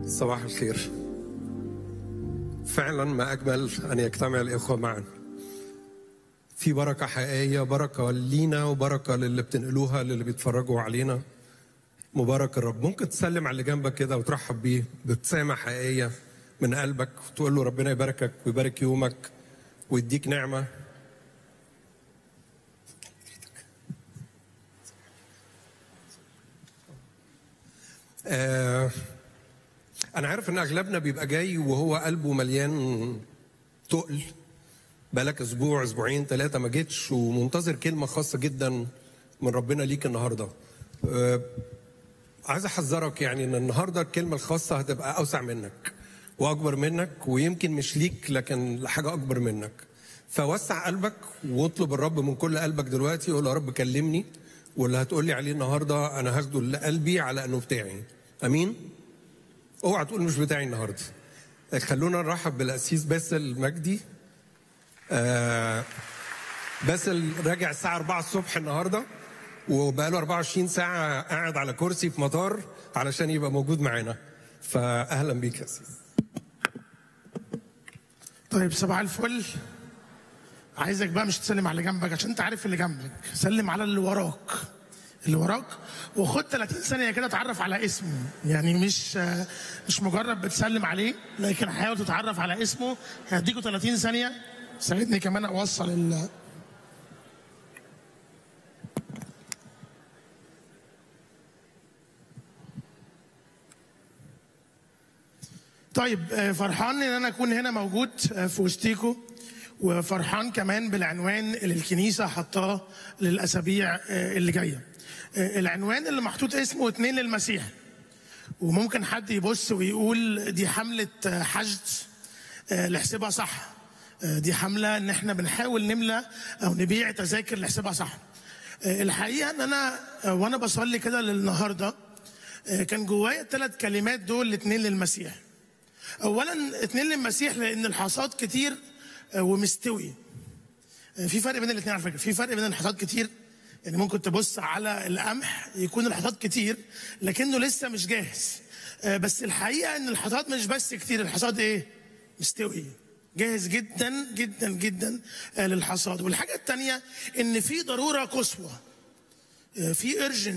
صباح الخير فعلا ما أجمل أن يجتمع الإخوة معا في بركة حقيقية بركة لينا وبركة للي بتنقلوها للي بيتفرجوا علينا مبارك الرب ممكن تسلم على اللي جنبك كده وترحب بيه بابتسامة حقيقية من قلبك وتقول له ربنا يباركك ويبارك يومك ويديك نعمة آه أنا عارف إن أغلبنا بيبقى جاي وهو قلبه مليان تقل بقالك أسبوع أسبوعين ثلاثة ما جيتش ومنتظر كلمة خاصة جدا من ربنا ليك النهاردة آه عايز أحذرك يعني إن النهاردة الكلمة الخاصة هتبقى أوسع منك وأكبر منك ويمكن مش ليك لكن لحاجة أكبر منك فوسع قلبك واطلب الرب من كل قلبك دلوقتي قول يا رب كلمني واللي هتقول لي عليه النهارده انا هاخده لقلبي على انه بتاعي امين اوعى تقول مش بتاعي النهارده خلونا نرحب بالاسيس باسل مجدي آه باسل راجع الساعه 4 الصبح النهارده وبقاله 24 ساعه قاعد على كرسي في مطار علشان يبقى موجود معانا فاهلا بيك يا اسيس طيب صباح الفل عايزك بقى مش تسلم على اللي جنبك عشان انت عارف اللي جنبك سلم على اللي وراك اللي وراك وخد 30 ثانيه كده اتعرف على اسمه يعني مش مش مجرد بتسلم عليه لكن حاول تتعرف على اسمه هديكوا 30 ثانيه ساعدني كمان اوصل ال طيب فرحان ان انا اكون هنا موجود في وسطيكم وفرحان كمان بالعنوان اللي الكنيسه حطاه للاسابيع اللي جايه. العنوان اللي محطوط اسمه اتنين للمسيح. وممكن حد يبص ويقول دي حمله حشد لحسبها صح. دي حمله ان احنا بنحاول نملى او نبيع تذاكر لحسبها صح. الحقيقه ان انا وانا بصلي كده للنهارده كان جوايا الثلاث كلمات دول الاتنين للمسيح. اولا اتنين للمسيح لان الحصاد كتير ومستوي في فرق بين الاثنين على فكره في فرق بين الحصاد كتير يعني ممكن تبص على القمح يكون الحصاد كتير لكنه لسه مش جاهز بس الحقيقه ان الحصاد مش بس كتير الحصاد ايه مستوي جاهز جدا جدا جدا للحصاد والحاجه الثانيه ان في ضروره قصوى في ارجن